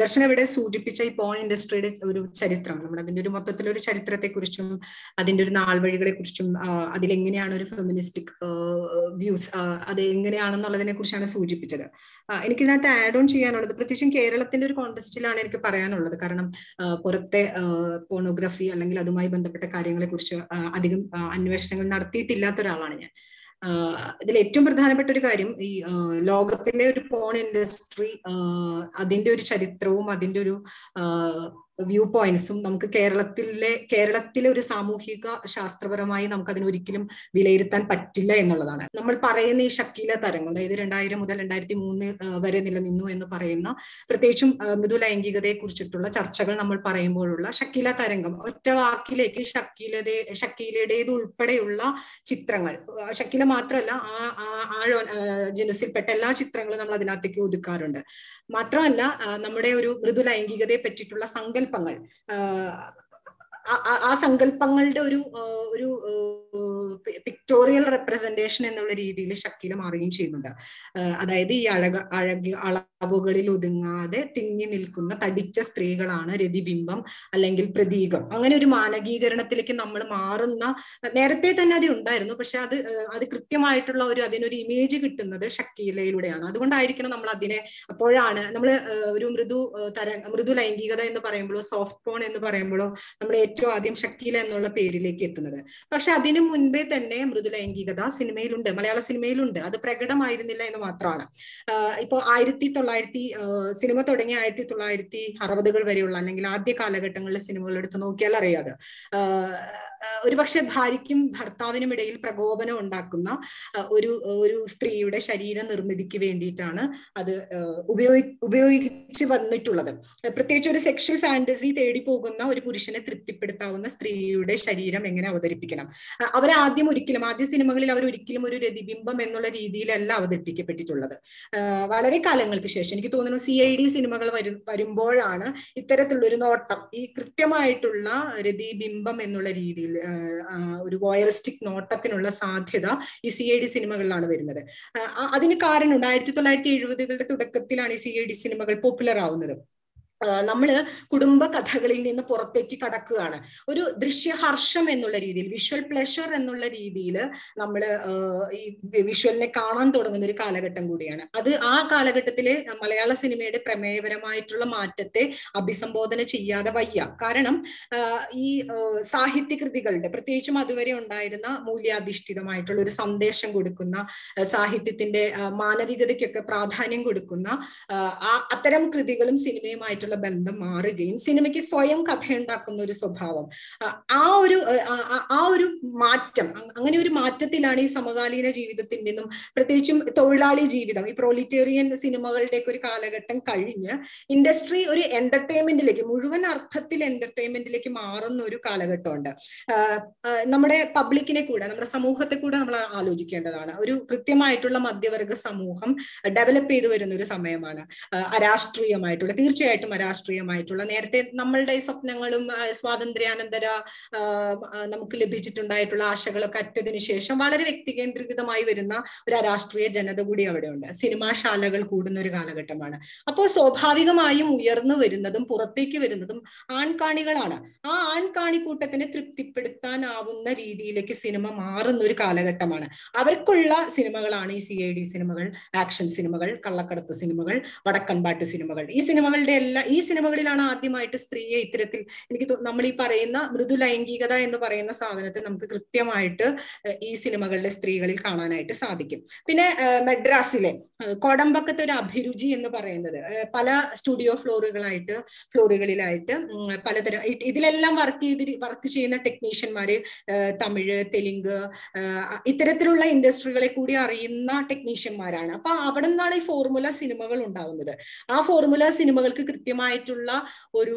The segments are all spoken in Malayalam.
ദർശനം ഇവിടെ സൂചിപ്പിച്ച ഈ പോൺ ഇൻഡസ്ട്രിയുടെ ഒരു ചരിത്രം നമ്മുടെ അതിന്റെ ഒരു മൊത്തത്തിലൊരു ചരിത്രത്തെക്കുറിച്ചും അതിന്റെ ഒരു നാൾവഴികളെ കുറിച്ചും അതിലെങ്ങനെയാണ് ഒരു ഫെമിനിസ്റ്റിക് വ്യൂസ് അത് എങ്ങനെയാണെന്നുള്ളതിനെ കുറിച്ചാണ് സൂചിപ്പിച്ചത് എനിക്കിതിനകത്ത് ആഡ് ഓൺ ചെയ്യാനുള്ളത് പ്രത്യേകിച്ചും കേരളത്തിന്റെ ഒരു കോണ്ടസ്റ്റിലാണ് എനിക്ക് പറയാനുള്ളത് കാരണം പുറത്തെ പോണോഗ്രഫി അല്ലെങ്കിൽ അതുമായി ബന്ധപ്പെട്ട കാര്യങ്ങളെ കുറിച്ച് അധികം അന്വേഷണങ്ങൾ നടത്തിയിട്ടില്ലാത്ത ഒരാളാണ് ഞാൻ ഇതിൽ ഏറ്റവും പ്രധാനപ്പെട്ട ഒരു കാര്യം ഈ ലോകത്തിലെ ഒരു പോൺ ഇൻഡസ്ട്രി അതിന്റെ ഒരു ചരിത്രവും അതിന്റെ ഒരു വ്യൂ പോയിന്റ്സും നമുക്ക് കേരളത്തിലെ കേരളത്തിലെ ഒരു സാമൂഹിക ശാസ്ത്രപരമായി നമുക്ക് അതിന് ഒരിക്കലും വിലയിരുത്താൻ പറ്റില്ല എന്നുള്ളതാണ് നമ്മൾ പറയുന്ന ഈ ഷക്കീല തരങ്ങൾ അതായത് രണ്ടായിരം മുതൽ രണ്ടായിരത്തി മൂന്ന് വരെ നിലനിന്നു എന്ന് പറയുന്ന പ്രത്യേകിച്ചും മൃദു ലൈംഗികതയെ കുറിച്ചിട്ടുള്ള ചർച്ചകൾ നമ്മൾ പറയുമ്പോഴുള്ള ഷക്കീല തരംഗം ഒറ്റ വാക്കിലേക്ക് ഷക്കീലതേ ഷക്കീലയുടേത് ഉൾപ്പെടെയുള്ള ചിത്രങ്ങൾ ഷക്കീല മാത്രമല്ല ആ ആ ജനുസിൽപ്പെട്ട എല്ലാ ചിത്രങ്ങളും നമ്മൾ അതിനകത്തേക്ക് ഒതുക്കാറുണ്ട് മാത്രമല്ല നമ്മുടെ ഒരു മൃദു ലൈംഗികതയെ പറ്റിയിട്ടുള്ള സങ്കല്പങ്ങൾ ആ സങ്കല്പങ്ങളുടെ ഒരു ഒരു പിക്ടോറിയൽ റെപ്രസെന്റേഷൻ എന്നുള്ള രീതിയിൽ ഷക്കീല മാറുകയും ചെയ്യുന്നുണ്ട് അതായത് ഈ അഴക അഴക അളവുകളിൽ ഒതുങ്ങാതെ തിങ്ങി നിൽക്കുന്ന തടിച്ച സ്ത്രീകളാണ് രതിബിംബം അല്ലെങ്കിൽ പ്രതീകം അങ്ങനെ ഒരു മാനകീകരണത്തിലേക്ക് നമ്മൾ മാറുന്ന നേരത്തെ തന്നെ അത് ഉണ്ടായിരുന്നു പക്ഷെ അത് അത് കൃത്യമായിട്ടുള്ള ഒരു അതിനൊരു ഇമേജ് കിട്ടുന്നത് ഷക്കീലയിലൂടെയാണ് അതുകൊണ്ടായിരിക്കണം നമ്മൾ അതിനെ അപ്പോഴാണ് നമ്മൾ ഒരു മൃദു തര മൃദു ലൈംഗികത എന്ന് പറയുമ്പോഴോ സോഫ്റ്റ് പോൺ എന്ന് പറയുമ്പോഴോ നമ്മൾ ഏറ്റവും ആദ്യം ഷക്കീല എന്നുള്ള പേരിലേക്ക് എത്തുന്നത് പക്ഷെ അതിനു മുൻപേ തന്നെ മൃദു ലൈംഗികത സിനിമയിലുണ്ട് മലയാള സിനിമയിലുണ്ട് അത് പ്രകടമായിരുന്നില്ല എന്ന് മാത്രമാണ് ഇപ്പൊ ആയിരത്തി തൊള്ളായിരത്തി സിനിമ തുടങ്ങിയ ആയിരത്തി തൊള്ളായിരത്തി അറുപതുകൾ വരെയുള്ള അല്ലെങ്കിൽ ആദ്യ കാലഘട്ടങ്ങളിലെ സിനിമകൾ എടുത്ത് നോക്കിയാൽ അറിയാതെ ഒരുപക്ഷെ ഭാര്യയ്ക്കും ഭർത്താവിനും ഇടയിൽ പ്രകോപനം ഉണ്ടാക്കുന്ന ഒരു ഒരു സ്ത്രീയുടെ ശരീര നിർമ്മിതിക്ക് വേണ്ടിയിട്ടാണ് അത് ഉപയോഗി ഉപയോഗിച്ച് വന്നിട്ടുള്ളത് പ്രത്യേകിച്ച് ഒരു സെക്ഷൽ ഫാന്റസി തേടി പോകുന്ന ഒരു പുരുഷനെ തൃപ്തിപ്പെടുത്താവുന്ന സ്ത്രീയുടെ ശരീരം എങ്ങനെ അവതരിപ്പിക്കണം അവരെ ആദ്യം ഒരിക്കലും ആദ്യ സിനിമകളിൽ അവർ ഒരിക്കലും ഒരു രതിബിംബം എന്നുള്ള രീതിയിലല്ല അവതരിപ്പിക്കപ്പെട്ടിട്ടുള്ളത് വളരെ കാലങ്ങൾക്ക് ശേഷം എനിക്ക് തോന്നുന്നു സി ഐ ഡി സിനിമകൾ വരും വരുമ്പോഴാണ് ഇത്തരത്തിലുള്ള ഒരു നോട്ടം ഈ കൃത്യമായിട്ടുള്ള രതിബിംബം എന്നുള്ള രീതിയിൽ ഒരു വോയറിസ്റ്റിക് നോട്ടത്തിനുള്ള സാധ്യത ഈ സി ഐ ഡി സിനിമകളിലാണ് വരുന്നത് അതിന് കാരണമുണ്ട് ആയിരത്തി തൊള്ളായിരത്തി എഴുപതുകളുടെ തുടക്കത്തിലാണ് ഈ സി ഐ ഡി സിനിമകൾ പോപ്പുലർ ആവുന്നത് നമ്മള് കുടുംബ കഥകളിൽ നിന്ന് പുറത്തേക്ക് കടക്കുകയാണ് ഒരു ദൃശ്യഹർഷം എന്നുള്ള രീതിയിൽ വിഷ്വൽ പ്ലഷർ എന്നുള്ള രീതിയിൽ നമ്മൾ ഈ വിഷ്വലിനെ കാണാൻ തുടങ്ങുന്ന ഒരു കാലഘട്ടം കൂടിയാണ് അത് ആ കാലഘട്ടത്തിലെ മലയാള സിനിമയുടെ പ്രമേയപരമായിട്ടുള്ള മാറ്റത്തെ അഭിസംബോധന ചെയ്യാതെ വയ്യ കാരണം ഈ സാഹിത്യകൃതികളുടെ പ്രത്യേകിച്ചും അതുവരെ ഉണ്ടായിരുന്ന മൂല്യാധിഷ്ഠിതമായിട്ടുള്ള ഒരു സന്ദേശം കൊടുക്കുന്ന സാഹിത്യത്തിന്റെ മാനവികതയ്ക്കൊക്കെ പ്രാധാന്യം കൊടുക്കുന്ന അത്തരം കൃതികളും സിനിമയുമായിട്ടുള്ള ആയിട്ടുള്ള ബന്ധം മാറുകയും സിനിമയ്ക്ക് സ്വയം കഥയുണ്ടാക്കുന്ന ഒരു സ്വഭാവം ആ ഒരു ആ ഒരു മാറ്റം അങ്ങനെ ഒരു മാറ്റത്തിലാണ് ഈ സമകാലീന ജീവിതത്തിൽ നിന്നും പ്രത്യേകിച്ചും തൊഴിലാളി ജീവിതം ഈ പ്രോലിറ്റേറിയൻ സിനിമകളുടെയൊക്കെ ഒരു കാലഘട്ടം കഴിഞ്ഞ് ഇൻഡസ്ട്രി ഒരു എന്റർടൈൻമെന്റിലേക്ക് മുഴുവൻ അർത്ഥത്തിൽ എന്റർടൈൻമെന്റിലേക്ക് മാറുന്ന ഒരു കാലഘട്ടമുണ്ട് നമ്മുടെ പബ്ലിക്കിനെ കൂടെ നമ്മുടെ സമൂഹത്തെ കൂടെ നമ്മൾ ആലോചിക്കേണ്ടതാണ് ഒരു കൃത്യമായിട്ടുള്ള മധ്യവർഗ സമൂഹം ഡെവലപ്പ് ചെയ്തു വരുന്ന ഒരു സമയമാണ് അരാഷ്ട്രീയമായിട്ടുള്ള തീർച്ചയായിട്ടും അരാഷ്ട്രീയമായിട്ടുള്ള നേരത്തെ നമ്മളുടെ സ്വപ്നങ്ങളും സ്വാതന്ത്ര്യാനന്തര നമുക്ക് ലഭിച്ചിട്ടുണ്ടായിട്ടുള്ള ആശകളൊക്കെ അറ്റതിനു ശേഷം വളരെ വ്യക്തികേന്ദ്രീകൃതമായി വരുന്ന ഒരു അരാഷ്ട്രീയ ജനത കൂടി അവിടെയുണ്ട് സിനിമാശാലകൾ കൂടുന്ന ഒരു കാലഘട്ടമാണ് അപ്പോൾ സ്വാഭാവികമായും ഉയർന്നു വരുന്നതും പുറത്തേക്ക് വരുന്നതും ആൺകാണികളാണ് ആ ആൺകാണിക്കൂട്ടത്തിനെ തൃപ്തിപ്പെടുത്താനാവുന്ന രീതിയിലേക്ക് സിനിമ മാറുന്ന ഒരു കാലഘട്ടമാണ് അവർക്കുള്ള സിനിമകളാണ് ഈ സി ഐ ഡി സിനിമകൾ ആക്ഷൻ സിനിമകൾ കള്ളക്കടത്ത് സിനിമകൾ വടക്കൻപാട്ട് സിനിമകൾ ഈ സിനിമകളുടെ എല്ലാ ഈ സിനിമകളിലാണ് ആദ്യമായിട്ട് സ്ത്രീയെ ഇത്തരത്തിൽ എനിക്ക് നമ്മൾ ഈ പറയുന്ന മൃദു ലൈംഗികത എന്ന് പറയുന്ന സാധനത്തെ നമുക്ക് കൃത്യമായിട്ട് ഈ സിനിമകളിലെ സ്ത്രീകളിൽ കാണാനായിട്ട് സാധിക്കും പിന്നെ മെഡ്രാസിലെ കോടമ്പക്കത്തെ ഒരു അഭിരുചി എന്ന് പറയുന്നത് പല സ്റ്റുഡിയോ ഫ്ലോറുകളായിട്ട് ഫ്ലോറുകളിലായിട്ട് പലതരം ഇതിലെല്ലാം വർക്ക് ചെയ്ത് വർക്ക് ചെയ്യുന്ന ടെക്നീഷ്യന്മാര് തമിഴ് തെലുങ്ക് ഇത്തരത്തിലുള്ള ഇൻഡസ്ട്രികളെ കൂടി അറിയുന്ന ടെക്നീഷ്യന്മാരാണ് അപ്പൊ അവിടെ നിന്നാണ് ഈ ഫോർമുല സിനിമകൾ ഉണ്ടാവുന്നത് ആ ഫോർമുല സിനിമകൾക്ക് കൃത്യമായിട്ടുള്ള ഒരു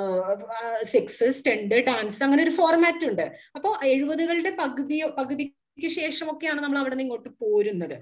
സെക്സ് സ്റ്റണ്ട് ഡാൻസ് അങ്ങനെ ഒരു ഫോർമാറ്റ് ഉണ്ട് അപ്പോൾ എഴുപതുകളുടെ പകുതിയോ പകുതി ശേഷമൊക്കെയാണ് നമ്മൾ അവിടെ നിന്ന് ഇങ്ങോട്ട് പോരുന്നത്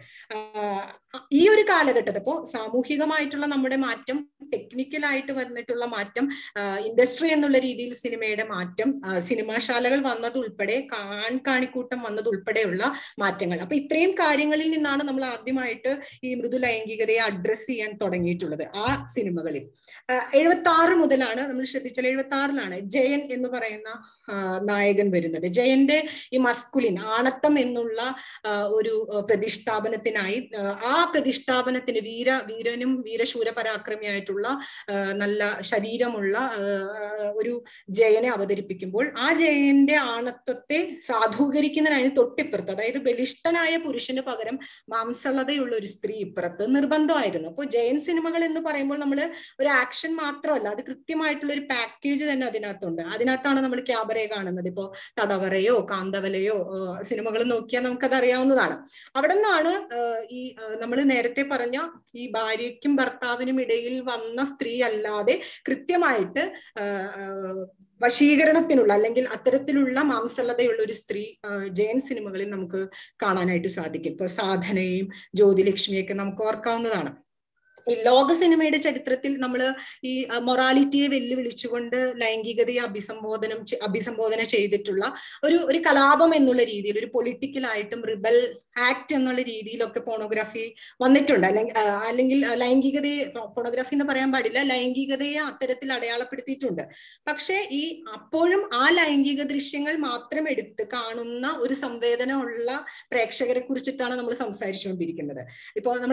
ഈ ഒരു കാലഘട്ടത്തിൽ ഇപ്പോൾ സാമൂഹികമായിട്ടുള്ള നമ്മുടെ മാറ്റം ടെക്നിക്കലായിട്ട് വന്നിട്ടുള്ള മാറ്റം ഇൻഡസ്ട്രി എന്നുള്ള രീതിയിൽ സിനിമയുടെ മാറ്റം സിനിമാശാലകൾ വന്നതുൾപ്പെടെ കാൺ കാണിക്കൂട്ടം വന്നതുൾപ്പെടെയുള്ള മാറ്റങ്ങൾ അപ്പൊ ഇത്രയും കാര്യങ്ങളിൽ നിന്നാണ് നമ്മൾ ആദ്യമായിട്ട് ഈ മൃദു ലൈംഗികതയെ അഡ്രസ് ചെയ്യാൻ തുടങ്ങിയിട്ടുള്ളത് ആ സിനിമകളിൽ എഴുപത്തി ആറ് മുതലാണ് നമ്മൾ ശ്രദ്ധിച്ചാൽ എഴുപത്തി ആറിലാണ് ജയൻ എന്ന് പറയുന്ന നായകൻ വരുന്നത് ജയന്റെ ഈ മസ്കുലിൻ ആണത്തം എന്നുള്ള ഒരു പ്രതിഷ്ഠാപനത്തിനായി ആ പ്രതിഷ്ഠാപനത്തിന് വീര വീരനും വീരശൂര പരാക്രമിയായിട്ടുള്ള നല്ല ശരീരമുള്ള ഒരു ജയനെ അവതരിപ്പിക്കുമ്പോൾ ആ ജയന്റെ ആണത്വത്തെ സാധൂകരിക്കുന്നതിന് തൊട്ടിപ്പുറത്ത് അതായത് ബലിഷ്ഠനായ പുരുഷന് പകരം മാംസളതയുള്ള ഒരു സ്ത്രീ ഇപ്പുറത്ത് നിർബന്ധമായിരുന്നു അപ്പോൾ ജയൻ സിനിമകൾ എന്ന് പറയുമ്പോൾ നമ്മൾ ഒരു ആക്ഷൻ മാത്രമല്ല അത് കൃത്യമായിട്ടുള്ള ഒരു പാക്കേജ് തന്നെ അതിനകത്തുണ്ട് അതിനകത്താണ് നമ്മൾ ക്യാബറെ കാണുന്നത് ഇപ്പോ തടവറയോ കാന്തവലയോ സിനിമകൾ നോക്കിയാൽ നമുക്കത് അറിയാവുന്നതാണ് അവിടെ നിന്നാണ് ഈ നമ്മൾ നേരത്തെ പറഞ്ഞ ഈ ഭാര്യയ്ക്കും ഭർത്താവിനും ഇടയിൽ വന്ന സ്ത്രീ അല്ലാതെ കൃത്യമായിട്ട് വശീകരണത്തിനുള്ള അല്ലെങ്കിൽ അത്തരത്തിലുള്ള മാംസലതയുള്ള ഒരു സ്ത്രീ ജയൻ സിനിമകളിൽ നമുക്ക് കാണാനായിട്ട് സാധിക്കും ഇപ്പൊ സാധനയും ജ്യോതിലക്ഷ്മിയൊക്കെ നമുക്ക് ഓർക്കാവുന്നതാണ് ഈ ലോക സിനിമയുടെ ചരിത്രത്തിൽ നമ്മൾ ഈ മൊറാലിറ്റിയെ വെല്ലുവിളിച്ചുകൊണ്ട് ലൈംഗികതയെ അഭിസംബോധനം അഭിസംബോധന ചെയ്തിട്ടുള്ള ഒരു ഒരു കലാപം എന്നുള്ള രീതിയിൽ ഒരു പൊളിറ്റിക്കലായിട്ടും റിബൽ ആക്ട് എന്നുള്ള രീതിയിലൊക്കെ പോണോഗ്രാഫി വന്നിട്ടുണ്ട് അല്ലെങ്കിൽ അല്ലെങ്കിൽ ലൈംഗികതയെ പോണോഗ്രാഫി എന്ന് പറയാൻ പാടില്ല ലൈംഗികതയെ അത്തരത്തിൽ അടയാളപ്പെടുത്തിയിട്ടുണ്ട് പക്ഷെ ഈ അപ്പോഴും ആ ലൈംഗിക ദൃശ്യങ്ങൾ മാത്രം എടുത്ത് കാണുന്ന ഒരു സംവേദനമുള്ള പ്രേക്ഷകരെ കുറിച്ചിട്ടാണ് നമ്മൾ സംസാരിച്ചുകൊണ്ടിരിക്കുന്നത് ഇപ്പോൾ നമ്മൾ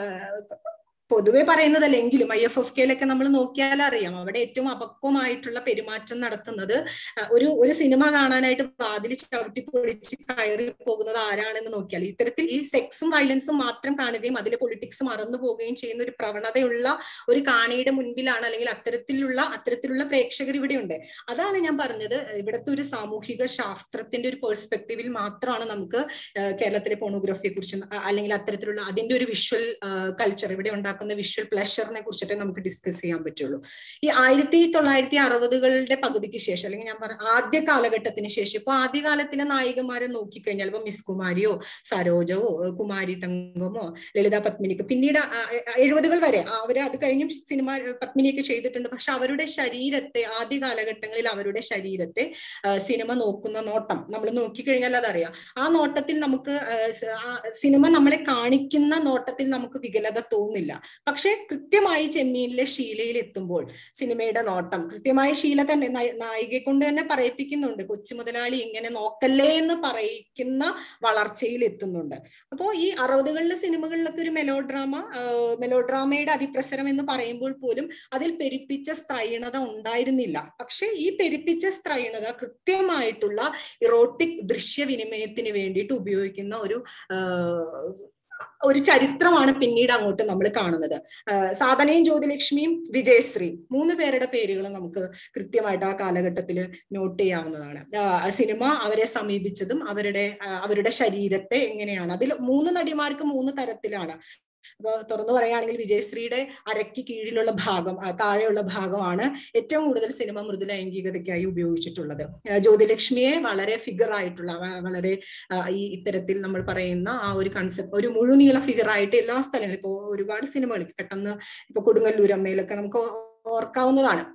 പൊതുവെ പറയുന്നതല്ലെങ്കിലും ഐ എഫ് എഫ് കെയിലൊക്കെ നമ്മൾ നോക്കിയാൽ അറിയാം അവിടെ ഏറ്റവും അപക്വമായിട്ടുള്ള പെരുമാറ്റം നടത്തുന്നത് ഒരു ഒരു സിനിമ കാണാനായിട്ട് വാതിൽ ചവിട്ടി പൊളിച്ച് കയറി പോകുന്നത് ആരാണെന്ന് നോക്കിയാൽ ഇത്തരത്തിൽ ഈ സെക്സും വയലൻസും മാത്രം കാണുകയും അതിലെ പൊളിറ്റിക്സ് മറന്നു പോവുകയും ചെയ്യുന്ന ഒരു പ്രവണതയുള്ള ഒരു കാണിയുടെ മുൻപിലാണ് അല്ലെങ്കിൽ അത്തരത്തിലുള്ള അത്തരത്തിലുള്ള പ്രേക്ഷകർ ഇവിടെ ഉണ്ട് അതാണ് ഞാൻ പറഞ്ഞത് ഇവിടുത്തെ ഒരു സാമൂഹിക ശാസ്ത്രത്തിന്റെ ഒരു പെർസ്പെക്റ്റീവിൽ മാത്രമാണ് നമുക്ക് കേരളത്തിലെ പോണോഗ്രഫിയെ കുറിച്ച് അല്ലെങ്കിൽ അത്തരത്തിലുള്ള അതിന്റെ ഒരു വിഷ്വൽ കൾച്ചർ ഇവിടെ ഉണ്ടാക്കുന്ന വിഷ്വൽ പ്ലഷറിനെ കുറിച്ചിട്ട് നമുക്ക് ഡിസ്കസ് ചെയ്യാൻ പറ്റുള്ളൂ ഈ ആയിരത്തി തൊള്ളായിരത്തി അറുപതുകളുടെ പകുതിക്ക് ശേഷം അല്ലെങ്കിൽ ഞാൻ പറഞ്ഞ ആദ്യ കാലഘട്ടത്തിന് ശേഷം ഇപ്പൊ ആദ്യകാലത്തിലെ നായികമാരെ നോക്കിക്കഴിഞ്ഞാൽ ഇപ്പൊ മിസ് കുമാരിയോ സരോജവോ കുമാരി തങ്കമോ ലളിത പത്മിനിക്ക് പിന്നീട് എഴുപതുകൾ വരെ അവര് അത് കഴിഞ്ഞും സിനിമ പത്മിനിയൊക്കെ ചെയ്തിട്ടുണ്ട് പക്ഷെ അവരുടെ ശരീരത്തെ ആദ്യ കാലഘട്ടങ്ങളിൽ അവരുടെ ശരീരത്തെ സിനിമ നോക്കുന്ന നോട്ടം നമ്മൾ നോക്കിക്കഴിഞ്ഞാൽ അതറിയാം ആ നോട്ടത്തിൽ നമുക്ക് സിനിമ നമ്മളെ കാണിക്കുന്ന നോട്ടത്തിൽ നമുക്ക് വികലത തോന്നില്ല പക്ഷെ കൃത്യമായി ചെമ്മീനിലെ ശീലയിൽ എത്തുമ്പോൾ സിനിമയുടെ നോട്ടം കൃത്യമായി ശീല തന്നെ നായികയെ കൊണ്ട് തന്നെ പറയിപ്പിക്കുന്നുണ്ട് കൊച്ചു മുതലാളി ഇങ്ങനെ നോക്കല്ലേ എന്ന് പറയിക്കുന്ന വളർച്ചയിൽ എത്തുന്നുണ്ട് അപ്പോൾ ഈ അറുപതുകളിലെ സിനിമകളിലൊക്കെ ഒരു മെലോ ഡ്രാമ മെലോ ഡ്രാമയുടെ അതിപ്രസരം എന്ന് പറയുമ്പോൾ പോലും അതിൽ പെരുപ്പിച്ച സ്ത്രൈണത ഉണ്ടായിരുന്നില്ല പക്ഷെ ഈ പെരുപ്പിച്ച സ്ത്രൈണത കൃത്യമായിട്ടുള്ള ഇറോട്ടിക് ദൃശ്യവിനിമയത്തിന് വേണ്ടിയിട്ട് ഉപയോഗിക്കുന്ന ഒരു ഒരു ചരിത്രമാണ് പിന്നീട് അങ്ങോട്ട് നമ്മൾ കാണുന്നത് സാധനയും ജ്യോതിലക്ഷ്മിയും വിജയശ്രീ മൂന്ന് പേരുടെ പേരുകൾ നമുക്ക് കൃത്യമായിട്ട് ആ കാലഘട്ടത്തിൽ നോട്ട് ചെയ്യാവുന്നതാണ് സിനിമ അവരെ സമീപിച്ചതും അവരുടെ അവരുടെ ശരീരത്തെ എങ്ങനെയാണ് അതിൽ മൂന്ന് നടിമാർക്ക് മൂന്ന് തരത്തിലാണ് അപ്പൊ തുറന്നു പറയുകയാണെങ്കിൽ വിജയശ്രീയുടെ അരയ്ക്ക് കീഴിലുള്ള ഭാഗം താഴെയുള്ള ഭാഗമാണ് ഏറ്റവും കൂടുതൽ സിനിമ മൃദു ലൈംഗികതയ്ക്കായി ഉപയോഗിച്ചിട്ടുള്ളത് ജ്യോതിലക്ഷ്മിയെ വളരെ ഫിഗർ ആയിട്ടുള്ള വളരെ ഈ ഇത്തരത്തിൽ നമ്മൾ പറയുന്ന ആ ഒരു കൺസെപ്റ്റ് ഒരു മുഴുനീള ഫിഗർ ആയിട്ട് എല്ലാ സ്ഥലങ്ങളിലും ഇപ്പോ ഒരുപാട് സിനിമകൾ പെട്ടെന്ന് ഇപ്പൊ കൊടുങ്ങല്ലൂർ അമ്മയിലൊക്കെ നമുക്ക് ഓർക്കാവുന്നതാണ്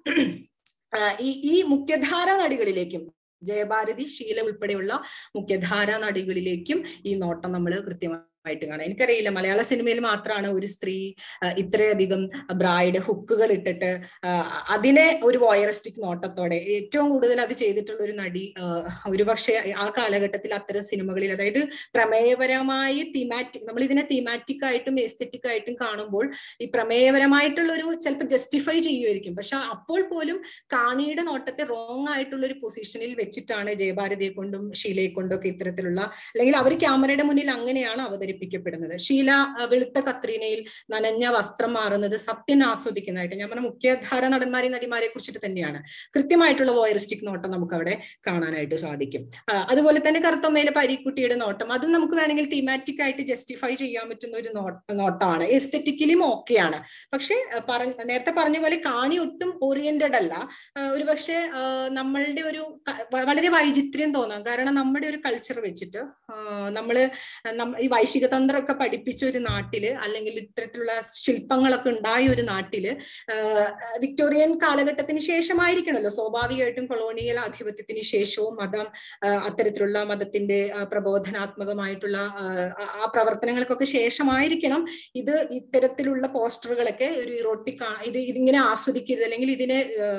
ഈ ഈ മുഖ്യധാര നടികളിലേക്കും ജയഭാരതി ശീല ഉൾപ്പെടെയുള്ള മുഖ്യധാര നടികളിലേക്കും ഈ നോട്ടം നമ്മൾ കൃത്യമായി ആയിട്ട് കാണാം എനിക്കറിയില്ല മലയാള സിനിമയിൽ മാത്രമാണ് ഒരു സ്ത്രീ ഇത്രയധികം ബ്രൈഡ് ഹുക്കുകൾ ഇട്ടിട്ട് അതിനെ ഒരു വോയറിസ്റ്റിക് നോട്ടത്തോടെ ഏറ്റവും കൂടുതൽ അത് ചെയ്തിട്ടുള്ള ഒരു നടി ഒരുപക്ഷെ ആ കാലഘട്ടത്തിൽ അത്തരം സിനിമകളിൽ അതായത് പ്രമേയപരമായി തീമാറ്റിക് നമ്മൾ ഇതിനെ തീമാറ്റിക് ആയിട്ടും എസ്തെറ്റിക് ആയിട്ടും കാണുമ്പോൾ ഈ പ്രമേയപരമായിട്ടുള്ള ഒരു ചിലപ്പോൾ ജസ്റ്റിഫൈ ചെയ്യുമായിരിക്കും പക്ഷെ അപ്പോൾ പോലും കാണിയുടെ നോട്ടത്തെ റോങ് ആയിട്ടുള്ള ഒരു പൊസിഷനിൽ വെച്ചിട്ടാണ് ജയഭാരതിയെ കൊണ്ടും ഷീലയെ കൊണ്ടും ഒക്കെ ഇത്തരത്തിലുള്ള അല്ലെങ്കിൽ അവർ ക്യാമറയുടെ മുന്നിൽ അങ്ങനെയാണ് അവതരിപ്പിക്കുന്നത് അവതരിപ്പിക്കപ്പെടുന്നത് ഷീല വെളുത്ത കത്രീനയിൽ നനഞ്ഞ വസ്ത്രം മാറുന്നത് സത്യൻ ആസ്വദിക്കുന്നതായിട്ട് ഞാൻ പറഞ്ഞ മുഖ്യധാര നടന്മാരെ നടിമാരെ കുറിച്ചിട്ട് തന്നെയാണ് കൃത്യമായിട്ടുള്ള വോയറിസ്റ്റിക് നോട്ടം നമുക്ക് അവിടെ കാണാനായിട്ട് സാധിക്കും അതുപോലെ തന്നെ കറുത്തമ്മയിലെ പരീക്കുട്ടിയുടെ നോട്ടം അതും നമുക്ക് വേണമെങ്കിൽ തീമാറ്റിക് ആയിട്ട് ജസ്റ്റിഫൈ ചെയ്യാൻ പറ്റുന്ന ഒരു നോട്ടമാണ് എസ്തെറ്റിക്കലിയും ഓക്കെയാണ് പക്ഷെ പറഞ്ഞ നേരത്തെ പറഞ്ഞ പോലെ കാണി ഒട്ടും ഓറിയന്റഡ് അല്ല ഒരു പക്ഷെ നമ്മളുടെ ഒരു വളരെ വൈചിത്ര്യം തോന്നാം കാരണം നമ്മുടെ ഒരു കൾച്ചർ വെച്ചിട്ട് നമ്മള് ഈ വൈശിക തന്ത്രമൊക്കെ പഠിപ്പിച്ച ഒരു നാട്ടില് അല്ലെങ്കിൽ ഇത്തരത്തിലുള്ള ശില്പങ്ങളൊക്കെ ഉണ്ടായ ഒരു നാട്ടില് വിക്ടോറിയൻ കാലഘട്ടത്തിന് ശേഷമായിരിക്കണമല്ലോ സ്വാഭാവികമായിട്ടും കൊളോണിയൽ ആധിപത്യത്തിന് ശേഷവും മതം അത്തരത്തിലുള്ള മതത്തിന്റെ പ്രബോധനാത്മകമായിട്ടുള്ള ആ പ്രവർത്തനങ്ങൾക്കൊക്കെ ശേഷമായിരിക്കണം ഇത് ഇത്തരത്തിലുള്ള പോസ്റ്ററുകളൊക്കെ ഒരു ഇറോട്ടിക് ഇത് ഇതിങ്ങനെ ആസ്വദിക്കരുത് അല്ലെങ്കിൽ ഇതിനെ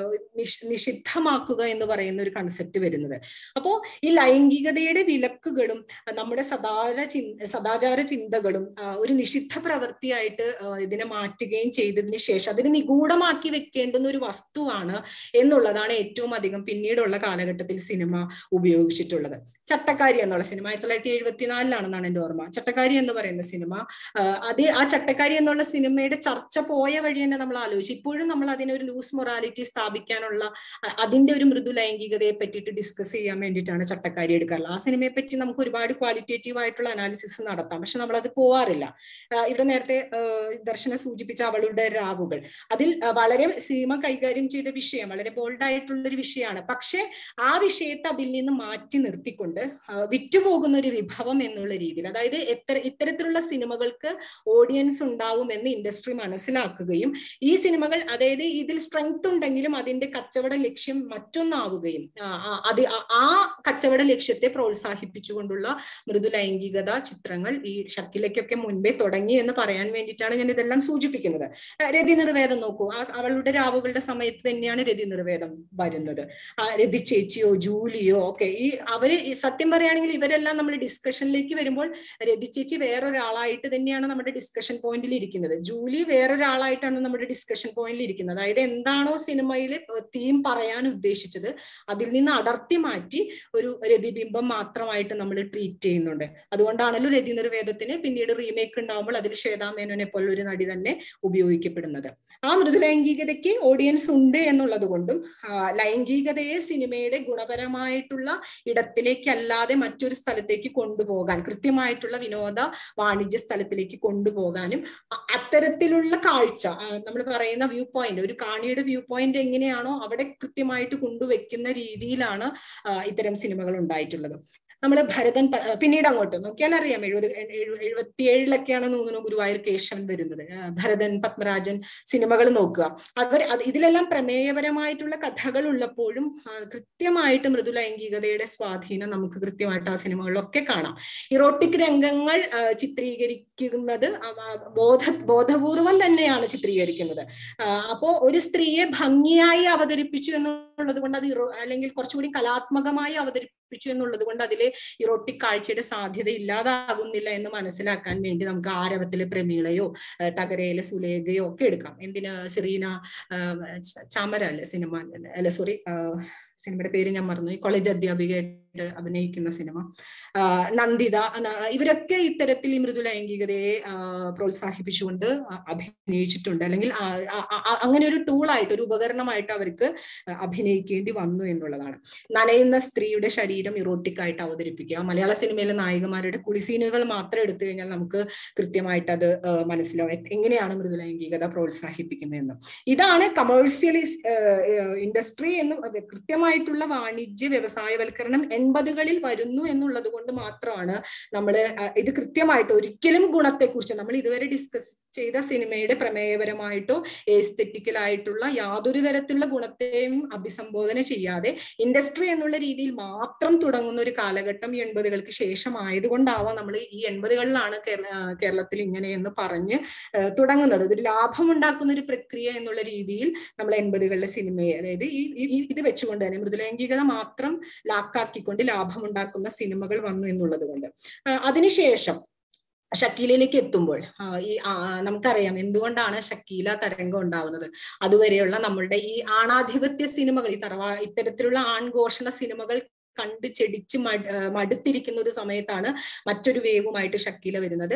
നിഷിദ്ധമാക്കുക എന്ന് പറയുന്ന ഒരു കൺസെപ്റ്റ് വരുന്നത് അപ്പോ ഈ ലൈംഗികതയുടെ വിലക്കുകളും നമ്മുടെ സദാചാര സദാചാര ചിന്തകളും ഒരു നിഷിദ്ധ പ്രവൃത്തിയായിട്ട് ഇതിനെ മാറ്റുകയും ചെയ്തതിന് ശേഷം അതിനെ നിഗൂഢമാക്കി വെക്കേണ്ടുന്ന ഒരു വസ്തുവാണ് എന്നുള്ളതാണ് ഏറ്റവും അധികം പിന്നീടുള്ള കാലഘട്ടത്തിൽ സിനിമ ഉപയോഗിച്ചിട്ടുള്ളത് ചട്ടക്കാരി എന്നുള്ള സിനിമ ആയിരത്തി തൊള്ളായിരത്തി എഴുപത്തിനാലിലാണെന്നാണ് എൻ്റെ ഓർമ്മ ചട്ടക്കാരി എന്ന് പറയുന്ന സിനിമ അത് ആ ചട്ടക്കാരി എന്നുള്ള സിനിമയുടെ ചർച്ച പോയ വഴി തന്നെ നമ്മൾ ആലോചിച്ചു ഇപ്പോഴും നമ്മൾ അതിനെ ഒരു ലൂസ് മൊറാലിറ്റി സ്ഥാപിക്കാനുള്ള അതിന്റെ ഒരു മൃദു ലൈംഗികതയെ പറ്റിയിട്ട് ഡിസ്കസ് ചെയ്യാൻ വേണ്ടിയിട്ടാണ് ചട്ടക്കാരി എടുക്കാറുള്ളത് ആ സിനിമയെ പറ്റി നമുക്ക് ഒരുപാട് ക്വാളിറ്റേറ്റീവ് ആയിട്ടുള്ള അനാലിസിസ് നടത്താം പക്ഷെ നമ്മൾ അത് പോവാറില്ല ഇവിടെ നേരത്തെ ദർശന സൂചിപ്പിച്ച അവളുടെ രാവുകൾ അതിൽ വളരെ സിനിമ കൈകാര്യം ചെയ്ത വിഷയം വളരെ ബോൾഡ് ആയിട്ടുള്ള ഒരു വിഷയമാണ് പക്ഷെ ആ വിഷയത്തെ അതിൽ നിന്ന് മാറ്റി നിർത്തിക്കൊണ്ട് വിറ്റുപോകുന്ന ഒരു വിഭവം എന്നുള്ള രീതിയിൽ അതായത് എത്ര ഇത്തരത്തിലുള്ള സിനിമകൾക്ക് ഓഡിയൻസ് ഉണ്ടാവുമെന്ന് ഇൻഡസ്ട്രി മനസ്സിലാക്കുകയും ഈ സിനിമകൾ അതായത് ഇതിൽ സ്ട്രെങ്ത് ഉണ്ടെങ്കിലും അതിന്റെ കച്ചവട ലക്ഷ്യം മറ്റൊന്നാവുകയും അത് ആ കച്ചവട ലക്ഷ്യത്തെ പ്രോത്സാഹിപ്പിച്ചുകൊണ്ടുള്ള മൃദു ലൈംഗികത ചിത്രങ്ങൾ ഈ ഷക്കിലയ്ക്കൊക്കെ മുൻപേ തുടങ്ങി എന്ന് പറയാൻ വേണ്ടിയിട്ടാണ് ഞാൻ ഇതെല്ലാം സൂചിപ്പിക്കുന്നത് രതി നിർവേദം നോക്കൂ ആ അവളുടെ രാവുകളുടെ സമയത്ത് തന്നെയാണ് രതി നിർവേദം വരുന്നത് രതി ചേച്ചിയോ ജൂലിയോ ഒക്കെ ഈ അവര് സത്യം പറയുകയാണെങ്കിൽ ഇവരെല്ലാം നമ്മൾ ഡിസ്കഷനിലേക്ക് വരുമ്പോൾ രതി ചേച്ചി വേറൊരാളായിട്ട് തന്നെയാണ് നമ്മുടെ ഡിസ്കഷൻ പോയിന്റിൽ ഇരിക്കുന്നത് ജൂലി വേറൊരാളായിട്ടാണ് നമ്മുടെ ഡിസ്കഷൻ പോയിന്റിൽ ഇരിക്കുന്നത് അതായത് എന്താണോ സിനിമയിൽ തീം പറയാൻ ഉദ്ദേശിച്ചത് അതിൽ നിന്ന് അടർത്തി മാറ്റി ഒരു രതിബിംബം മാത്രമായിട്ട് നമ്മൾ ട്രീറ്റ് ചെയ്യുന്നുണ്ട് അതുകൊണ്ടാണല്ലോ രതി നിർവേദത്തിന് പിന്നീട് റീമേക്ക് ഉണ്ടാവുമ്പോൾ അതിൽ ശ്വേതാമേനോനെ പോലെ ഒരു നടി തന്നെ ഉപയോഗിക്കപ്പെടുന്നത് ആ മൃദുലൈംഗികതയ്ക്ക് ഓഡിയൻസ് ഉണ്ട് എന്നുള്ളത് കൊണ്ടും ലൈംഗികതയെ സിനിമയുടെ ഗുണപരമായിട്ടുള്ള ഇടത്തിലേക്കല്ലാതെ മറ്റൊരു സ്ഥലത്തേക്ക് കൊണ്ടുപോകാൻ കൃത്യമായിട്ടുള്ള വിനോദ വാണിജ്യ സ്ഥലത്തിലേക്ക് കൊണ്ടുപോകാനും അത്തരത്തിലുള്ള കാഴ്ച നമ്മൾ പറയുന്ന വ്യൂ പോയിന്റ് ഒരു കാണിയുടെ വ്യൂ പോയിന്റ് എങ്ങനെയാണോ അവിടെ കൃത്യമായിട്ട് കൊണ്ടുവെക്കുന്ന രീതിയിലാണ് ഇത്തരം സിനിമകൾ ഉണ്ടായിട്ടുള്ളത് നമ്മൾ ഭരതൻ പിന്നീട് അങ്ങോട്ട് നോക്കിയാൽ അറിയാം എഴുപത് എഴുപത്തിയേഴിലൊക്കെയാണ് തോന്നുന്നു ഗുരുവായൂർ കേശവൻ വരുന്നത് ഭരതൻ പത്മരാജൻ സിനിമകൾ നോക്കുക അവർ ഇതിലെല്ലാം പ്രമേയപരമായിട്ടുള്ള കഥകൾ ഉള്ളപ്പോഴും കൃത്യമായിട്ട് മൃദു ലൈംഗികതയുടെ സ്വാധീനം നമുക്ക് കൃത്യമായിട്ട് ആ സിനിമകളിലൊക്കെ കാണാം ഇറോട്ടിക് രംഗങ്ങൾ ചിത്രീകരിക്കുന്നത് ബോധ ബോധപൂർവം തന്നെയാണ് ചിത്രീകരിക്കുന്നത് അപ്പോ ഒരു സ്ത്രീയെ ഭംഗിയായി അവതരിപ്പിച്ചു എന്നുള്ളത് കൊണ്ട് അത് അല്ലെങ്കിൽ കുറച്ചുകൂടി കലാത്മകമായി അവതരിപ്പിച്ചു എന്നുള്ളത് കൊണ്ട് അതിലെ ഇറോട്ടിക് കാഴ്ചയുടെ സാധ്യത ഇല്ലാതാകുന്നില്ല എന്ന് മനസ്സിലാക്കാൻ വേണ്ടി നമുക്ക് ആരവത്തിലെ പ്രമീളയോ തകരയിലെ സുലേഖയോ ഒക്കെ എടുക്കാം എന്തിന് സെറീന ചാമര അല്ലെ സിനിമ അല്ല സോറി സിനിമയുടെ പേര് ഞാൻ മറന്നു ഈ കോളേജ് അധ്യാപികയായിട്ട് അഭിനയിക്കുന്ന സിനിമ നന്ദിത ഇവരൊക്കെ ഇത്തരത്തിൽ ഈ മൃദു ലൈംഗികതയെ പ്രോത്സാഹിപ്പിച്ചുകൊണ്ട് അഭിനയിച്ചിട്ടുണ്ട് അല്ലെങ്കിൽ അങ്ങനെ ഒരു ടൂളായിട്ട് ഒരു ഉപകരണമായിട്ട് അവർക്ക് അഭിനയിക്കേണ്ടി വന്നു എന്നുള്ളതാണ് നനയുന്ന സ്ത്രീയുടെ ശരീരം ഇറോട്ടിക് ആയിട്ട് അവതരിപ്പിക്കുക മലയാള സിനിമയിലെ നായികമാരുടെ കുളിസീനുകൾ മാത്രം എടുത്തു കഴിഞ്ഞാൽ നമുക്ക് കൃത്യമായിട്ട് അത് മനസ്സിലാവും എങ്ങനെയാണ് മൃദു ലൈംഗികത പ്രോത്സാഹിപ്പിക്കുന്നതെന്ന് ഇതാണ് കമേഴ്സ്യലി ഇൻഡസ്ട്രി എന്ന് കൃത്യമായിട്ടുള്ള വാണിജ്യ വ്യവസായവൽക്കരണം എൺപതുകളിൽ വരുന്നു എന്നുള്ളത് കൊണ്ട് മാത്രമാണ് നമ്മൾ ഇത് കൃത്യമായിട്ട് ഒരിക്കലും ഗുണത്തെക്കുറിച്ച് നമ്മൾ ഇതുവരെ ഡിസ്കസ് ചെയ്ത സിനിമയുടെ പ്രമേയപരമായിട്ടോ എസ്തെറ്റിക്കലായിട്ടുള്ള യാതൊരു തരത്തിലുള്ള ഗുണത്തെയും അഭിസംബോധന ചെയ്യാതെ ഇൻഡസ്ട്രി എന്നുള്ള രീതിയിൽ മാത്രം തുടങ്ങുന്ന ഒരു കാലഘട്ടം ഈ എൺപതുകൾക്ക് ശേഷമായതുകൊണ്ടാവാം നമ്മൾ ഈ എൺപതുകളിലാണ് കേരളത്തിൽ ഇങ്ങനെയെന്ന് പറഞ്ഞ് തുടങ്ങുന്നത് അതൊരു ലാഭം ഉണ്ടാക്കുന്ന ഒരു പ്രക്രിയ എന്നുള്ള രീതിയിൽ നമ്മൾ എൺപതുകളിലെ സിനിമയെ അതായത് ഈ ഇത് വെച്ചുകൊണ്ട് തന്നെ മൃദുലൈംഗികത മാത്രം ലാക്കാക്കിക്കൊണ്ട് ലാഭമുണ്ടാക്കുന്ന സിനിമകൾ വന്നു എന്നുള്ളത് കൊണ്ട് അതിനുശേഷം ഷക്കീലയിലേക്ക് എത്തുമ്പോൾ ഈ നമുക്കറിയാം എന്തുകൊണ്ടാണ് ഷക്കീല തരംഗം ഉണ്ടാവുന്നത് അതുവരെയുള്ള നമ്മളുടെ ഈ ആണാധിപത്യ സിനിമകൾ ഈ തറവാ ഇത്തരത്തിലുള്ള ആൺഘോഷണ സിനിമകൾ കണ്ട് ചെടിച്ച് മടുത്തിരിക്കുന്ന ഒരു സമയത്താണ് മറ്റൊരു വേവുമായിട്ട് ഷക്കീല വരുന്നത്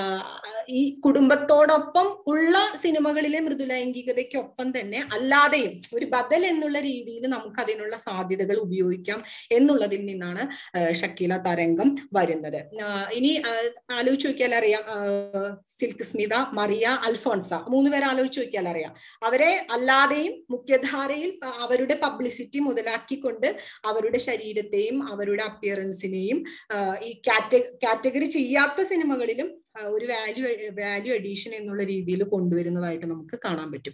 ഈ കുടുംബത്തോടൊപ്പം ഉള്ള സിനിമകളിലെ മൃദുലൈംഗികതയ്ക്കൊപ്പം തന്നെ അല്ലാതെയും ഒരു ബദൽ എന്നുള്ള രീതിയിൽ നമുക്ക് അതിനുള്ള സാധ്യതകൾ ഉപയോഗിക്കാം എന്നുള്ളതിൽ നിന്നാണ് ഷക്കീല തരംഗം വരുന്നത് ഇനി ആലോചിച്ച് നോക്കിയാൽ അറിയാം സിൽക്ക് സ്മിത മറിയ അൽഫോൺസ മൂന്ന് പേരെ ആലോചിച്ച് നോക്കിയാൽ അറിയാം അവരെ അല്ലാതെയും മുഖ്യധാരയിൽ അവരുടെ പബ്ലിസിറ്റി മുതലാക്കിക്കൊണ്ട് അവരുടെ ശരീരത്തെയും അവരുടെ അപ്പിയറൻസിനെയും ഈ കാറ്റഗറി ചെയ്യാത്ത സിനിമകളിലും ഒരു വാല്യൂ വാല്യൂ അഡീഷൻ എന്നുള്ള രീതിയിൽ കൊണ്ടുവരുന്നതായിട്ട് നമുക്ക് കാണാൻ പറ്റും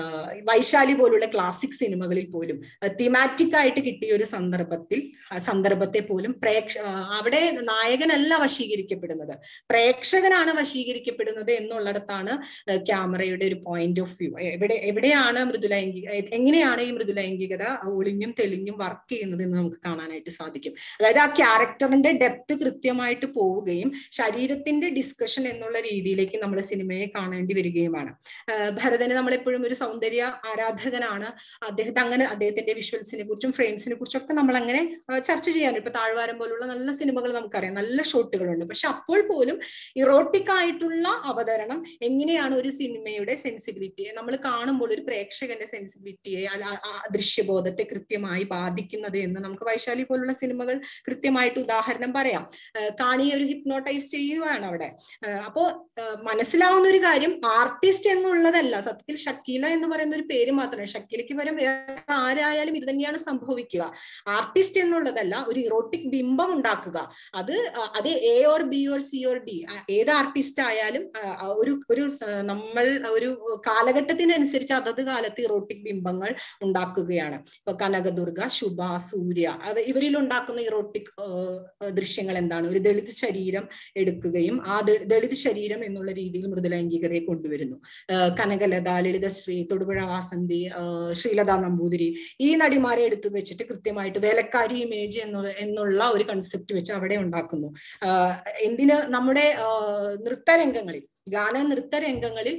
വൈശാലി പോലുള്ള ക്ലാസിക് സിനിമകളിൽ പോലും തിമാറ്റിക് ആയിട്ട് കിട്ടിയ ഒരു സന്ദർഭത്തിൽ സന്ദർഭത്തെ പോലും പ്രേക്ഷ അവിടെ നായകനല്ല വശീകരിക്കപ്പെടുന്നത് പ്രേക്ഷകനാണ് വശീകരിക്കപ്പെടുന്നത് എന്നുള്ളിടത്താണ് ക്യാമറയുടെ ഒരു പോയിന്റ് ഓഫ് വ്യൂ എവിടെ എവിടെയാണ് മൃദുലൈംഗിക എങ്ങനെയാണ് ഈ മൃദുലൈംഗികത ഒളിഞ്ഞും തെളിഞ്ഞും വർക്ക് ചെയ്യുന്നത് എന്ന് നമുക്ക് കാണാനായിട്ട് സാധിക്കും അതായത് ആ ക്യാരക്ടറിന്റെ ഡെപ്ത് കൃത്യമായിട്ട് പോവുകയും ശരീരത്തിന്റെ ഡിസ്കഷൻ എന്നുള്ള രീതിയിലേക്ക് നമ്മൾ സിനിമയെ കാണേണ്ടി വരികയുമാണ് ഭരതന് നമ്മളെപ്പോഴും ഒരു സൗന്ദര്യ ആരാധകനാണ് അദ്ദേഹത്തെ അങ്ങനെ അദ്ദേഹത്തിന്റെ വിഷ്വൽസിനെ കുറിച്ചും ഫ്രെയിംസിനെ കുറിച്ചും ഒക്കെ നമ്മൾ അങ്ങനെ ചർച്ച ചെയ്യാൻ ഇപ്പൊ താഴ്വാരം പോലുള്ള നല്ല സിനിമകൾ നമുക്കറിയാം നല്ല ഷോട്ടുകളുണ്ട് പക്ഷെ അപ്പോൾ പോലും ഇറോട്ടിക് ആയിട്ടുള്ള അവതരണം എങ്ങനെയാണ് ഒരു സിനിമയുടെ സെൻസിബിലിറ്റിയെ നമ്മൾ കാണുമ്പോൾ ഒരു പ്രേക്ഷകന്റെ സെൻസിബിലിറ്റിയെ ദൃശ്യബോധത്തെ കൃത്യമായി ബാധിക്കുന്നത് എന്ന് നമുക്ക് വൈശാലി പോലുള്ള സിനിമകൾ കൃത്യമായിട്ട് ഉദാഹരണം പറയാം കാണിയെ ഒരു ഹിപ്നോട്ടൈസ് ചെയ്യുകയാണ് അവിടെ അപ്പോ മനസ്സിലാവുന്ന ഒരു കാര്യം ആർട്ടിസ്റ്റ് എന്നുള്ളതല്ല സത്യത്തിൽ ഷക്കീല എന്ന് പറയുന്ന ഒരു പേര് മാത്രമേ ഷക്കീലയ്ക്ക് പകരം വേറെ ആരായാലും ഇത് തന്നെയാണ് സംഭവിക്കുക ആർട്ടിസ്റ്റ് എന്നുള്ളതല്ല ഒരു ഇറോട്ടിക് ബിംബം ഉണ്ടാക്കുക അത് അത് A or B or C or D ഏത് ആർട്ടിസ്റ്റ് ആയാലും ഒരു ഒരു നമ്മൾ ഒരു കാലഘട്ടത്തിനനുസരിച്ച് അതത് കാലത്ത് ഇറോട്ടിക് ബിംബങ്ങൾ ഉണ്ടാക്കുകയാണ് ഇപ്പൊ കനകദുർഗ ശുഭ സൂര്യ അത് ഇവരിൽ ഉണ്ടാക്കുന്ന ഇറോട്ടിക് ദൃശ്യങ്ങൾ എന്താണ് ഒരു ദളിത് ശരീരം എടുക്കുകയും ആ ദളിത് ശരീരം എന്നുള്ള രീതിയിൽ മൃദുലൈംഗികതയെ കൊണ്ടുവരുന്നു കനകലത ലളിതശ്രീ തൊടുപുഴ വാസന്തി ശ്രീലത നമ്പൂതിരി ഈ നടിമാരെ എടുത്തു വെച്ചിട്ട് കൃത്യമായിട്ട് വേലക്കാരി ഇമേജ് എന്നുള്ള എന്നുള്ള ഒരു കൺസെപ്റ്റ് വെച്ച് അവിടെ ഉണ്ടാക്കുന്നു എന്തിന് നമ്മുടെ നൃത്തരംഗങ്ങളിൽ ഗാന നൃത്ത രംഗങ്ങളിൽ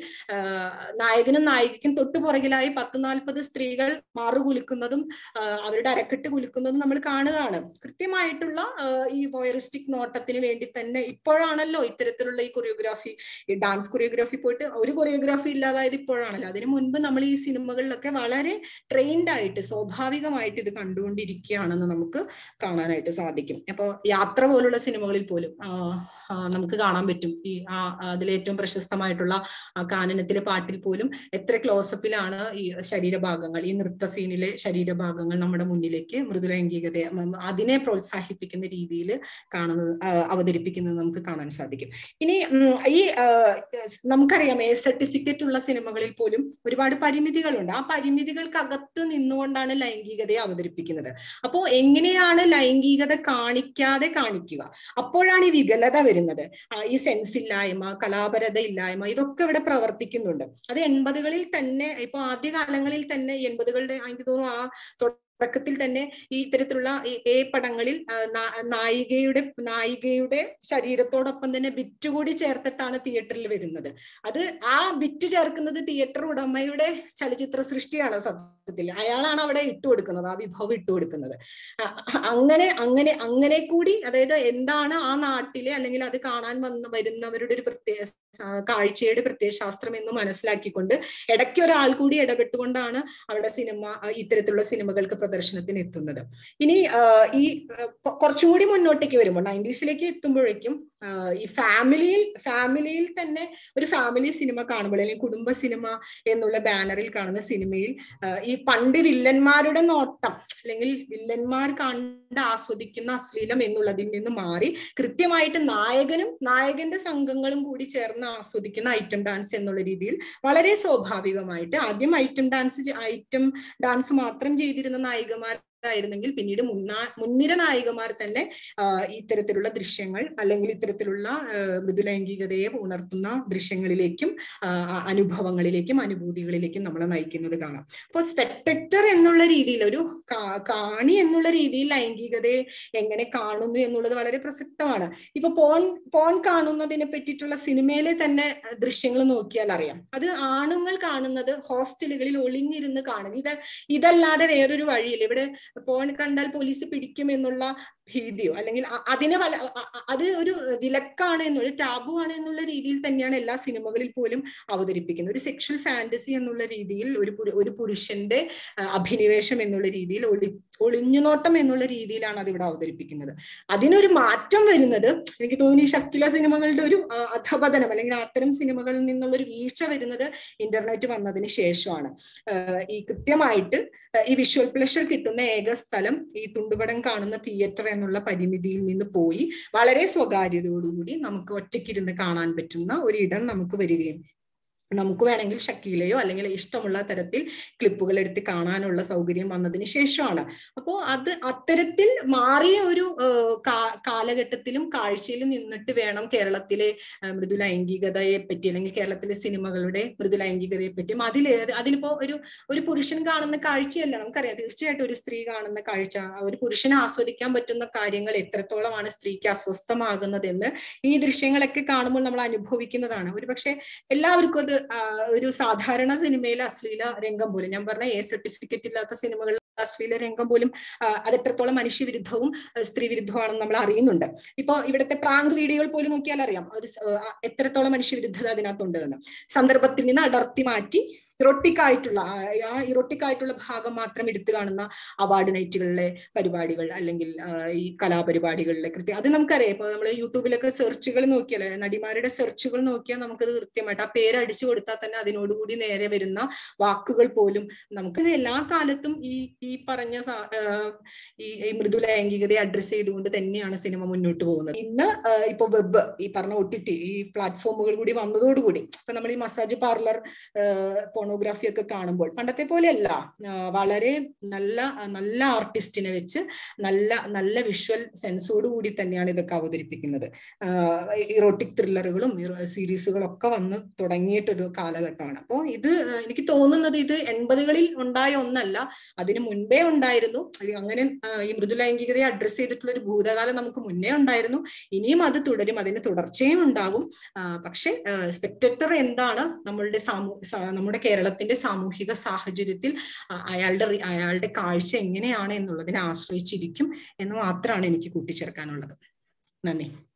നായകനും നായികയ്ക്കും തൊട്ടു പുറകിലായി പത്ത് നാൽപ്പത് സ്ത്രീകൾ മാറുകുലുക്കുന്നതും അവരുടെ അരക്കെട്ട് കുലുക്കുന്നതും നമ്മൾ കാണുകയാണ് കൃത്യമായിട്ടുള്ള ഈ വോയറിസ്റ്റിക് നോട്ടത്തിന് വേണ്ടി തന്നെ ഇപ്പോഴാണല്ലോ ഇത്തരത്തിലുള്ള ഈ കൊറിയോഗ്രാഫി ഈ ഡാൻസ് കൊറിയോഗ്രാഫി പോയിട്ട് ഒരു കൊറിയോഗ്രാഫി ഇല്ലാതായത് ഇപ്പോഴാണല്ലോ അതിനു മുൻപ് നമ്മൾ ഈ സിനിമകളിലൊക്കെ വളരെ ട്രെയിൻഡ് ആയിട്ട് സ്വാഭാവികമായിട്ട് ഇത് കണ്ടുകൊണ്ടിരിക്കുകയാണെന്ന് നമുക്ക് കാണാനായിട്ട് സാധിക്കും അപ്പോൾ യാത്ര പോലുള്ള സിനിമകളിൽ പോലും നമുക്ക് കാണാൻ പറ്റും ഈ ആ അതിലേറ്റവും ഏറ്റവും പ്രശസ്തമായിട്ടുള്ള കാനനത്തിലെ പാട്ടിൽ പോലും എത്ര ക്ലോസപ്പിലാണ് ഈ ശരീരഭാഗങ്ങൾ ഈ നൃത്ത സീനിലെ ശരീരഭാഗങ്ങൾ നമ്മുടെ മുന്നിലേക്ക് മൃദുലൈംഗികത അതിനെ പ്രോത്സാഹിപ്പിക്കുന്ന രീതിയിൽ കാണുന്നത് അവതരിപ്പിക്കുന്നത് നമുക്ക് കാണാൻ സാധിക്കും ഇനി ഈ നമുക്കറിയാം എ സർട്ടിഫിക്കറ്റ് ഉള്ള സിനിമകളിൽ പോലും ഒരുപാട് പരിമിതികളുണ്ട് ആ പരിമിതികൾക്കകത്ത് നിന്നുകൊണ്ടാണ് ലൈംഗികതയെ അവതരിപ്പിക്കുന്നത് അപ്പോ എങ്ങനെയാണ് ലൈംഗികത കാണിക്കാതെ കാണിക്കുക അപ്പോഴാണ് ഈ വികലത വരുന്നത് ഈ സെൻസ് ഇല്ലായ്മ കലാപരത ഇല്ലായ്മ ഇതൊക്കെ ഇവിടെ പ്രവർത്തിക്കുന്നുണ്ട് അത് എൺപതുകളിൽ തന്നെ ഇപ്പൊ ആദ്യ കാലങ്ങളിൽ തന്നെ എൺപതുകളുടെ എനിക്ക് തോന്നുന്നു ആ തുടക്കത്തിൽ തന്നെ ഈ ഇത്തരത്തിലുള്ള എ പടങ്ങളിൽ നായികയുടെ നായികയുടെ ശരീരത്തോടൊപ്പം തന്നെ ബിറ്റ് കൂടി ചേർത്തിട്ടാണ് തിയേറ്ററിൽ വരുന്നത് അത് ആ ബിറ്റ് ചേർക്കുന്നത് തിയേറ്റർ ഉടമയുടെ ചലച്ചിത്ര സൃഷ്ടിയാണ് സത്യത്തിൽ അയാളാണ് അവിടെ ഇട്ടു കൊടുക്കുന്നത് ആ വിഭവം ഇട്ടു കൊടുക്കുന്നത് അങ്ങനെ അങ്ങനെ അങ്ങനെ കൂടി അതായത് എന്താണ് ആ നാട്ടിലെ അല്ലെങ്കിൽ അത് കാണാൻ വന്ന് വരുന്നവരുടെ ഒരു പ്രത്യേക കാഴ്ചയുടെ പ്രത്യയശാസ്ത്രം എന്ന് മനസ്സിലാക്കിക്കൊണ്ട് ഇടയ്ക്ക് ഒരാൾ കൂടി ഇടപെട്ടുകൊണ്ടാണ് അവിടെ സിനിമ ഇത്തരത്തിലുള്ള സിനിമകൾക്ക് പ്രദർശനത്തിന് എത്തുന്നത് ഇനി ഈ കുറച്ചും കൂടി മുന്നോട്ടേക്ക് വരുമ്പോൾ നയൻറ്റീസിലേക്ക് എത്തുമ്പോഴേക്കും ഈ ഫാമിലിയിൽ ഫാമിലിയിൽ തന്നെ ഒരു ഫാമിലി സിനിമ കാണുമ്പോൾ അല്ലെങ്കിൽ കുടുംബ സിനിമ എന്നുള്ള ബാനറിൽ കാണുന്ന സിനിമയിൽ ഈ പണ്ട് വില്ലന്മാരുടെ നോട്ടം അല്ലെങ്കിൽ വില്ലന്മാർ കണ്ട് ആസ്വദിക്കുന്ന അശ്ലീലം എന്നുള്ളതിൽ നിന്ന് മാറി കൃത്യമായിട്ട് നായകനും നായകന്റെ സംഘങ്ങളും കൂടി ചേർന്ന് ആസ്വദിക്കുന്ന ഐറ്റം ഡാൻസ് എന്നുള്ള രീതിയിൽ വളരെ സ്വാഭാവികമായിട്ട് ആദ്യം ഐറ്റം ഡാൻസ് ഐറ്റം ഡാൻസ് മാത്രം ചെയ്തിരുന്ന നായികമാർ ആയിരുന്നെങ്കിൽ പിന്നീട് മുന്നാ മുൻനിര നായികമാർ തന്നെ ഇത്തരത്തിലുള്ള ദൃശ്യങ്ങൾ അല്ലെങ്കിൽ ഇത്തരത്തിലുള്ള മൃദുലൈംഗികതയെ ഉണർത്തുന്ന ദൃശ്യങ്ങളിലേക്കും അനുഭവങ്ങളിലേക്കും അനുഭൂതികളിലേക്കും നമ്മളെ നയിക്കുന്നത് കാണാം അപ്പോൾ സ്പെക്ടക്ടർ എന്നുള്ള രീതിയിൽ ഒരു കാണി എന്നുള്ള രീതിയിൽ ലൈംഗികതയെ എങ്ങനെ കാണുന്നു എന്നുള്ളത് വളരെ പ്രസക്തമാണ് ഇപ്പൊ പോൺ പോൺ കാണുന്നതിനെ പറ്റിയിട്ടുള്ള സിനിമയിലെ തന്നെ ദൃശ്യങ്ങൾ നോക്കിയാൽ അറിയാം അത് ആണുങ്ങൾ കാണുന്നത് ഹോസ്റ്റലുകളിൽ ഒളിഞ്ഞിരുന്ന് കാണുക ഇത് ഇതല്ലാതെ വേറൊരു വഴിയില്ല ഇവിടെ പോൺ കണ്ടാൽ പോലീസ് പിടിക്കും എന്നുള്ള ഭീതിയോ അല്ലെങ്കിൽ അതിനെ വല അത് ഒരു വിലക്കാണ് എന്നുള്ള ടാബു ആണ് എന്നുള്ള രീതിയിൽ തന്നെയാണ് എല്ലാ സിനിമകളിൽ പോലും അവതരിപ്പിക്കുന്നത് ഒരു സെക്ഷൽ ഫാന്റസി എന്നുള്ള രീതിയിൽ ഒരു ഒരു പുരുഷന്റെ അഭിനിവേശം എന്നുള്ള രീതിയിൽ ഒളി ഒളിഞ്ഞുനോട്ടം എന്നുള്ള രീതിയിലാണ് അത് ഇവിടെ അവതരിപ്പിക്കുന്നത് അതിനൊരു മാറ്റം വരുന്നത് എനിക്ക് തോന്നുന്നു ഈ ഷക്കില സിനിമകളുടെ ഒരു അധപതനം അല്ലെങ്കിൽ അത്തരം സിനിമകളിൽ നിന്നുള്ള ഒരു വീഴ്ച വരുന്നത് ഇന്റർനെറ്റ് വന്നതിന് ശേഷമാണ് ഈ കൃത്യമായിട്ട് ഈ വിഷ്വൽ പ്ലഷർ കിട്ടുന്ന ഏക സ്ഥലം ഈ തുണ്ടുപടം കാണുന്ന തിയേറ്റർ എന്നുള്ള പരിമിതിയിൽ നിന്ന് പോയി വളരെ സ്വകാര്യതയോടുകൂടി നമുക്ക് ഒറ്റയ്ക്കിരുന്ന് കാണാൻ പറ്റുന്ന ഒരു ഇടം നമുക്ക് വരികയും നമുക്ക് വേണമെങ്കിൽ ഷക്കീലയോ അല്ലെങ്കിൽ ഇഷ്ടമുള്ള തരത്തിൽ ക്ലിപ്പുകൾ എടുത്ത് കാണാനുള്ള സൗകര്യം വന്നതിന് ശേഷമാണ് അപ്പോൾ അത് അത്തരത്തിൽ മാറിയ ഒരു കാലഘട്ടത്തിലും കാഴ്ചയിലും നിന്നിട്ട് വേണം കേരളത്തിലെ മൃദു ലൈംഗികതയെ പറ്റി അല്ലെങ്കിൽ കേരളത്തിലെ സിനിമകളുടെ മൃദു ലൈംഗികതയെ പറ്റിയും അതിൽ അതിലിപ്പോ ഒരു ഒരു പുരുഷൻ കാണുന്ന കാഴ്ചയല്ല നമുക്കറിയാം തീർച്ചയായിട്ടും ഒരു സ്ത്രീ കാണുന്ന കാഴ്ച ഒരു പുരുഷനെ ആസ്വദിക്കാൻ പറ്റുന്ന കാര്യങ്ങൾ എത്രത്തോളമാണ് സ്ത്രീക്ക് അസ്വസ്ഥമാകുന്നതെന്ന് ഈ ദൃശ്യങ്ങളൊക്കെ കാണുമ്പോൾ നമ്മൾ അനുഭവിക്കുന്നതാണ് ഒരു പക്ഷെ എല്ലാവർക്കും അത് ഒരു സാധാരണ സിനിമയിലെ അശ്ലീല രംഗം പോലും ഞാൻ പറഞ്ഞ എ സർട്ടിഫിക്കറ്റ് ഇല്ലാത്ത സിനിമകളിൽ അശ്ലീല രംഗം പോലും അത് എത്രത്തോളം മനുഷ്യവിരുദ്ധവും സ്ത്രീ വിരുദ്ധമാണെന്ന് നമ്മൾ അറിയുന്നുണ്ട് ഇപ്പൊ ഇവിടുത്തെ പ്രാങ്ക് വീഡിയോകൾ പോലും നോക്കിയാൽ അറിയാം ഒരു എത്രത്തോളം മനുഷ്യവിരുദ്ധത അതിനകത്തുണ്ട് എന്ന് സന്ദർഭത്തിൽ നിന്ന് അടർത്തി മാറ്റി ഇറോട്ടിക് ആയിട്ടുള്ള ആ ഇറോട്ടിക് ആയിട്ടുള്ള ഭാഗം മാത്രം എടുത്തു കാണുന്ന അവാർഡ് നൈറ്റുകളിലെ പരിപാടികൾ അല്ലെങ്കിൽ ഈ കലാപരിപാടികളിലെ കൃത്യം അത് നമുക്കറിയാം ഇപ്പൊ നമ്മൾ യൂട്യൂബിലൊക്കെ സെർച്ചുകൾ നോക്കിയാൽ നടിമാരുടെ സെർച്ചുകൾ നോക്കിയാൽ നമുക്കത് കൃത്യമായിട്ട് ആ പേര് അടിച്ചു കൊടുത്താൽ തന്നെ അതിനോടുകൂടി നേരെ വരുന്ന വാക്കുകൾ പോലും നമുക്ക് എല്ലാ കാലത്തും ഈ ഈ പറഞ്ഞ ഈ മൃദു ലൈംഗികതയെ അഡ്രസ് ചെയ്തുകൊണ്ട് തന്നെയാണ് സിനിമ മുന്നോട്ട് പോകുന്നത് ഇന്ന് ഇപ്പൊ വെബ് ഈ പറഞ്ഞ ഒ ടി ടി ഈ പ്ലാറ്റ്ഫോമുകൾ കൂടി വന്നതോടുകൂടി ഇപ്പൊ നമ്മൾ ഈ മസാജ് പാർലർ പോണോഗ്രാഫി ഒക്കെ കാണുമ്പോൾ പണ്ടത്തെ പോലെയല്ല വളരെ നല്ല നല്ല ആർട്ടിസ്റ്റിനെ വെച്ച് നല്ല നല്ല വിഷ്വൽ സെൻസോട് കൂടി തന്നെയാണ് ഇതൊക്കെ അവതരിപ്പിക്കുന്നത് ഇറോട്ടിക് ത്രില്ലറുകളും സീരീസുകളും ഒക്കെ വന്ന് തുടങ്ങിയിട്ടൊരു കാലഘട്ടമാണ് അപ്പോൾ ഇത് എനിക്ക് തോന്നുന്നത് ഇത് എൺപതുകളിൽ ഉണ്ടായ ഒന്നല്ല അതിന് മുൻപേ ഉണ്ടായിരുന്നു അങ്ങനെ ഈ മൃദുലൈംഗികതയെ അഡ്രസ് ചെയ്തിട്ടുള്ള ഒരു ഭൂതകാലം നമുക്ക് മുന്നേ ഉണ്ടായിരുന്നു ഇനിയും അത് തുടരും അതിന് തുടർച്ചയും ഉണ്ടാകും പക്ഷെ സ്പെക്ടറ്റർ എന്താണ് നമ്മളുടെ സാമൂ നമ്മുടെ കേരളത്തിന്റെ സാമൂഹിക സാഹചര്യത്തിൽ അയാളുടെ അയാളുടെ കാഴ്ച എങ്ങനെയാണ് എന്നുള്ളതിനെ ആശ്രയിച്ചിരിക്കും എന്ന് മാത്രമാണ് എനിക്ക് കൂട്ടിച്ചേർക്കാനുള്ളത് നന്ദി